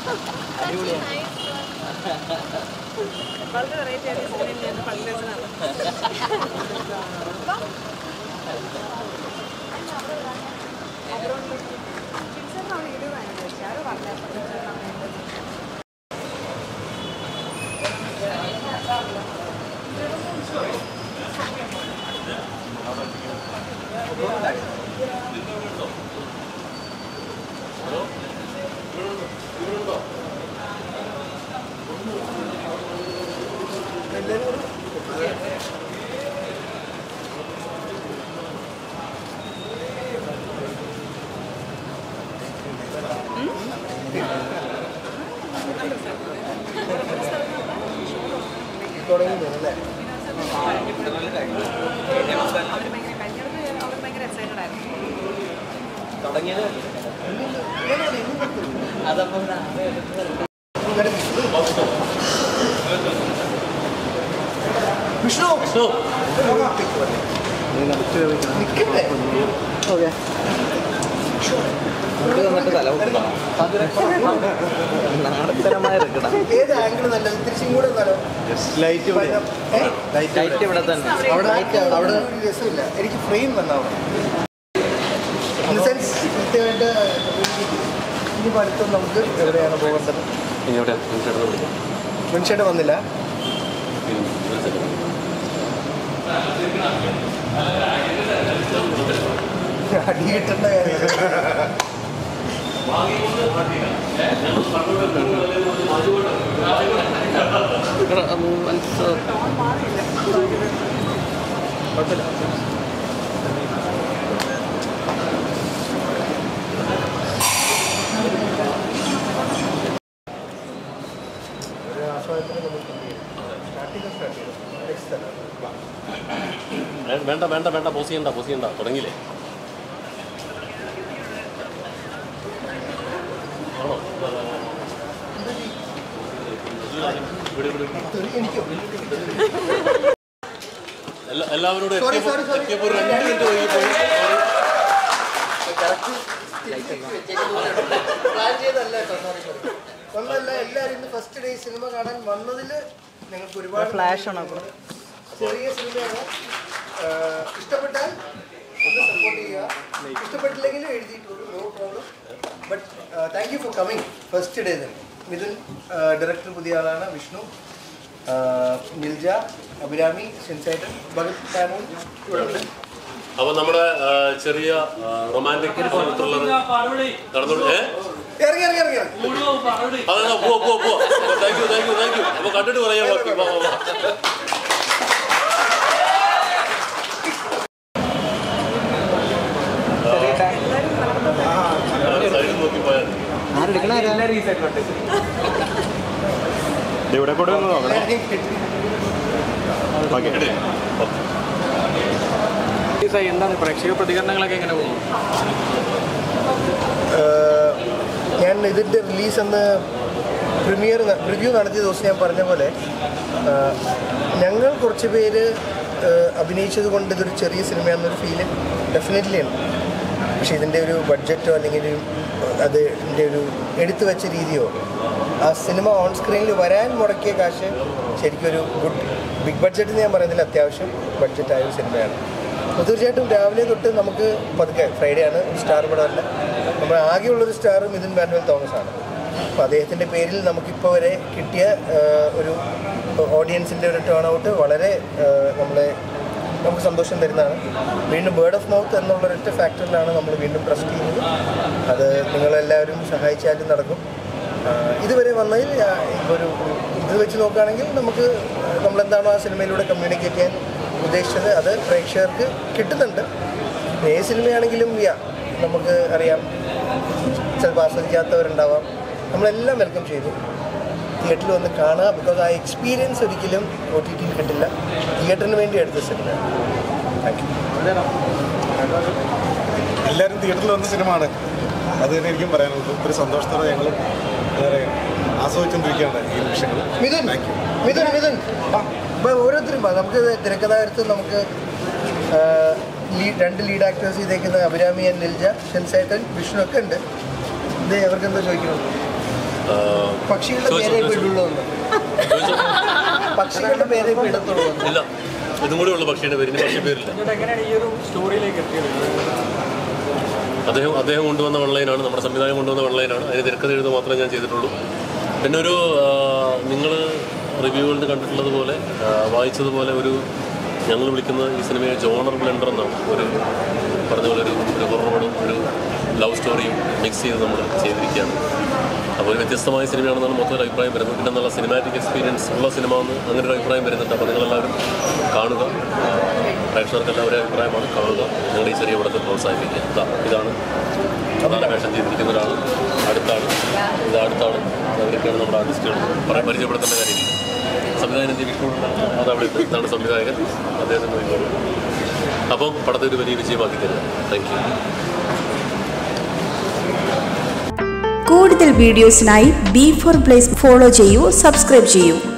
വളരെ വെറൈറ്റി ആയിട്ട് സിനിമയിൽ ഞാൻ പള്ളിരസനാണ് തുടങ്ങുന്നത് അല്ലേ അവർ ഭയങ്കര കല്യാണത്തിന് അവർ ഭയങ്കര എക്സൈറ്റഡ് ആയിരുന്നു തുടങ്ങിയത് അതപ്പോ വിഷ്ണു വിഷ്ണു നിൽക്കട്ടെ ഓക്കെ വന്നിട്ട് തല നാടത്തരമായ ഇറക്കണം ഏത് ആംഗിൾ നല്ലത് തിരിച്ചും കൂടെ നല്ലോ ലൈറ്റ് ലൈറ്റ് ഇവിടെ തന്നെ അവിടെ അവിടെ ഒരു രസമില്ല എനിക്ക് ഫ്രെയിം നന്നാവും ഇൻ സെൻസ് കൃത്യമായിട്ട് ഇനി അടുത്തും നമുക്ക് എവിടെയാണ് പോകേണ്ടത് മുൻഷേട്ട് വന്നില്ല അടി കിട്ടേണ്ട കാര്യം ഒരു ആസ്വാദനത്തിന് നമുക്ക് സ്റ്റാർട്ടിങ് സ്റ്റാർട്ട് ചെയ്തു നെക്സ്റ്റ് തന്നെ വേണ്ട വേണ്ട വേണ്ട പോസ് ചെയ്യണ്ട പോസ് ചെയ്യണ്ട തുടങ്ങിയില്ലേ ആണോ ഇവിടെ ഇവിടെ എനിക്കോ എല്ലാ- എല്ലാവരോടും Sorry, എത്തിയപ്പോൾ sorry, sorry. എത്തിയപ്പോൾ ഒരു രണ്ട് മിനിറ്റ് വൈകിപ്പോയി പ്ലാൻ ചെയ്തല്ല കേട്ടോ സോറി സോറി ഒന്നല്ല എല്ലാവരും ഇന്ന് ഫസ്റ്റ് ഡേ സിനിമ കാണാൻ വന്നതിൽ ഞങ്ങൾക്ക് ഒരുപാട് ഫ്ലാഷ് ആണ് അപ്പോൾ ചെറിയ സിനിമയാണ് ആഹ് ഇഷ്ടപ്പെട്ടാൽ ഒന്ന് സപ്പോർട്ട് ചെയ്യുക ഇഷ്ടപ്പെട്ടില്ലെങ്കിലും എഴുതിയിട്ടുള്ളൂ no problem but thank you for coming first day തന്നെ മിഥുൻ ഡയറക്ടർ പുതിയ ആളാണ് വിഷ്ണു ആഹ് മിൽജ അഭിരാമി സെൻസേറ്റൻ ഭഗത് ഫാനു ഇവിടെ ഉണ്ട് അപ്പൊ നമ്മുടെ ആ, ചെറിയ റൊമാൻറ്റിക് ത്രില്ലർ നടന്നോളൂ ഏ ഇറങ്ങി ഇറങ്ങി ഇറങ്ങി ഇറങ്ങി അതെ പോവാ പോവാ പോവാ thank you thank you thank you അപ്പൊ കണ്ടിട്ട് പറയാം ബാക്കി. വാ, വാ, വാ. സൈഡിൽ നോക്കി പോയാൽ ഇവിടെ കൂടെ ഒന്ന് നോക്കണം ഓക്കെ എന്താണ് പ്രേക്ഷക പ്രതികരണങ്ങളൊക്കെ എങ്ങനെ പോകുന്നു ആഹ് ഞാൻ ഇതിൻ്റെ റിലീസ് എന്ന് പ്രീമിയർ റിവ്യൂ നടത്തിയ ദിവസം ഞാൻ പറഞ്ഞ പോലെ ആഹ് ഞങ്ങൾ കുറച്ച് പേര് ആഹ് അഭിനയിച്ചത് കൊണ്ട് ഇതൊരു ചെറിയ സിനിമയാണെന്നൊരു ഫീല് ഡെഫിനറ്റ്ലി ഉണ്ട് പക്ഷേ ഇതിൻ്റെ ഒരു ബഡ്ജറ്റോ അല്ലെങ്കിൽ ഒരു അതിൻ്റെ ഒരു എടുത്തു വെച്ച രീതിയോ ആ സിനിമ ഓൺ സ്ക്രീനിൽ വരാൻ മുടക്കിയ കാശ് ശരിക്കും ഒരു ഗുഡ് ബിഗ് ബഡ്ജറ്റ് എന്ന് ഞാൻ പറയുന്നതിൽ അത്യാവശ്യം ബഡ്ജറ്റായ ഒരു സിനിമയാണ് അപ്പോൾ തീർച്ചയായിട്ടും രാവിലെ തൊട്ട് നമുക്ക് പതുക്കെ ഫ്രൈഡേ ആണ് സ്റ്റാർ പടമല്ല നമ്മുടെ ആകെയുള്ളൊരു സ്റ്റാർ മിഥുൻ മാനുവൽ തോമസ് ആണ് അപ്പോൾ അദ്ദേഹത്തിൻ്റെ പേരിൽ നമുക്കിപ്പോൾ വരെ കിട്ടിയ ആ, ഒരു ഓഡിയൻസിൻ്റെ ഒരു ടേൺ ഔട്ട് വളരെ ആ, നമ്മളെ നമുക്ക് സന്തോഷം തരുന്നതാണ് വീണ്ടും ബേർഡ് ഓഫ് മൗത്ത് എന്നുള്ള ഒരൊറ്റ ഫാക്ടറിലാണ് നമ്മൾ വീണ്ടും ട്രസ്റ്റ് ചെയ്യുന്നത് അത് നിങ്ങളെല്ലാവരും സഹായിച്ചാലും നടക്കും ആ, ഇതുവരെ വന്നതിൽ ആ, ഇപ്പോൾ ഒരു ഇത് വെച്ച് നോക്കുകയാണെങ്കിൽ നമുക്ക് നമ്മളെന്താണോ ആ സിനിമയിലൂടെ കമ്മ്യൂണിക്കേറ്റ് ചെയ്യാൻ ഉദ്ദേശിച്ചത് അത് പ്രേക്ഷകർക്ക് കിട്ടുന്നുണ്ട് ഏത് സിനിമയാണെങ്കിലും യാ നമുക്ക് അറിയാം ചിലപ്പോൾ ആസ്വദിക്കാത്തവരുണ്ടാവാം നമ്മളെല്ലാം വെൽക്കം ചെയ്തു തിയേറ്ററിൽ വന്ന് കാണുക ബിക്കോസ് ആ എക്സ്പീരിയൻസ് ഒരിക്കലും ഒ ടി ടിയിൽ കിട്ടില്ല തിയേറ്ററിന് വേണ്ടി എടുത്ത സിനിമയാണ് താങ്ക് യു എല്ലാവരും തിയേറ്ററിൽ വന്ന സിനിമയാണ് അത് തന്നെ എനിക്കും പറയാനുള്ളത് ഒരു സന്തോഷത്തോടെ ഞങ്ങൾ ഏറെ ആസ്വദിച്ചുകൊണ്ടിരിക്കുകയാണ് ഈ നിമിഷങ്ങൾ മിഥുൻ Thank you. മിഥുൻ മിഥുൻ അപ്പോൾ ഓരോരുത്തരും വാ. നമുക്ക് തിരക്കഥാകൃത്ത് നമുക്ക് ആ, ലീ- രണ്ട് ലീഡ് ആക്ടേഴ്സ് ചെയ്തേക്കുന്ന അഭിരാമി ആൻഡ് നിൽജ ഷെൻസേട്ടൻ വിഷ്ണു ഒക്കെ ഉണ്ട് ഇത് അവർക്ക് എന്താ ചോദിക്കണം ആ, പക്ഷികളുടെ ചോദിച്ചോ, പേരെ ഇപ്പൊ ചോദിച്ചോ. ഇടുള്ളൂ എന്ന് ചോദിച്ചോ? പക്ഷികളുടെ പേരെ ഇപ്പൊ ഇടത്തുള്ളൂ എന്ന് ഇല്ല ഇതും കൂടെ ഉള്ള പക്ഷിയുടെ പേര് ഇനി പക്ഷി പേരില്ല എന്നിട്ട് എങ്ങനെയാണ് ഈ ഒരു സ്റ്റോറിയിലേക്ക് എത്തിയത് അദ്ദേഹം അദ്ദേഹം കൊണ്ടുവന്ന ഓൺലൈനാണ് നമ്മുടെ സംവിധാനം കൊണ്ടുവന്ന ഓൺലൈനാണ് അതിന് തിരക്കഥ എഴുതുക മാത്രമേ ഞാൻ ചെയ്തിട്ടുള്ളൂ പിന്നെ ഒരു നിങ്ങൾ റിവ്യൂകളിൽ കണ്ടിട്ടുള്ളത് പോലെ ആ, വായിച്ചതുപോലെ ഒരു ഞങ്ങൾ വിളിക്കുന്നത് ഈ സിനിമയെ ജോണർ ബ്ലെൻഡർ എന്നാണ് ഒരു പറഞ്ഞ പോലെ ഒരു ഒരു ഹൊറോടും ഒരു ലവ് സ്റ്റോറിയും മിക്സ് ചെയ്ത് നമ്മൾ ചെയ്തിരിക്കുകയാണ് അപ്പോൾ ഒരു വ്യത്യസ്തമായ സിനിമയാണെന്നാണ് മൊത്തം ഒരു അഭിപ്രായം വരുന്നത് പിന്നെ നല്ല സിനിമാറ്റിക് എക്സ്പീരിയൻസ് ഉള്ള സിനിമ എന്ന് അങ്ങനെ ഒരു അഭിപ്രായം വരുന്നുണ്ട് അപ്പോൾ നിങ്ങളെല്ലാവരും കാണുക ആ, പ്രേക്ഷകർക്ക് എല്ലാവരും അഭിപ്രായമാണ് കാണുക ഞങ്ങളുടെ ഈ ചെറിയ പടത്തെ പ്രോത്സാഹിപ്പിക്കുക ഇതാ ഇതാണ് പ്രധാന വേഷം ചെയ്തിരിക്കുന്ന ഒരാൾ അടുത്താണ് ഇത് അടുത്താണ് അവരൊക്കെയാണ് നമ്മുടെ ആർട്ടിസ്റ്റുകൾ പറയാൻ പരിചയപ്പെടുത്തേണ്ട കാര്യമില്ല സംവിധായകൻ എന്ത് വിഷ്ണുണ്ട് അത് അവിടെ ഉണ്ട് ഇതാണ് സംവിധായകൻ അദ്ദേഹത്തിന് നോക്കിക്കോളൂ അപ്പം പടത്തെ ഒരു വലിയ വിജയമാക്കി തരിക താങ്ക് യു കൂടുതൽ വീഡിയോസിനായി ബി ഫോർ പ്ലേസ് ഫോളോ ചെയ്യൂ സബ്സ്ക്രൈബ് ചെയ്യൂ